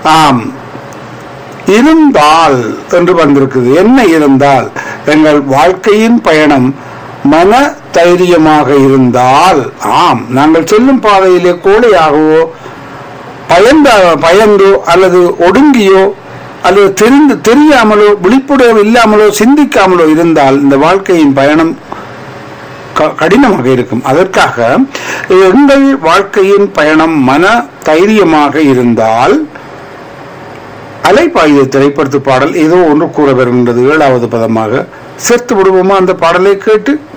ஆம் இருந்தால் என்று வந்திருக்குது என்ன இருந்தால் எங்கள் வாழ்க்கையின் பயணம் மன தைரியமாக இருந்தால் ஆம் நாங்கள் செல்லும் பாதையிலே கோழையாகவோ பயந்த பயந்தோ அல்லது ஒடுங்கியோ அல்லது தெரிந்து தெரியாமலோ விழிப்புணர்வு இல்லாமலோ சிந்திக்காமலோ இருந்தால் இந்த வாழ்க்கையின் பயணம் க- கடினமாக இருக்கும் அதற்காக எங்கள் வாழ்க்கையின் பயணம் மன தைரியமாக இருந்தால் அலைப்பாயுத திரைப்படத்து பாடல் ஏதோ ஒன்று கூற வருகின்றது ஏழாவது பதமாக சேர்த்து விடுவோமா அந்த பாடலை கேட்டு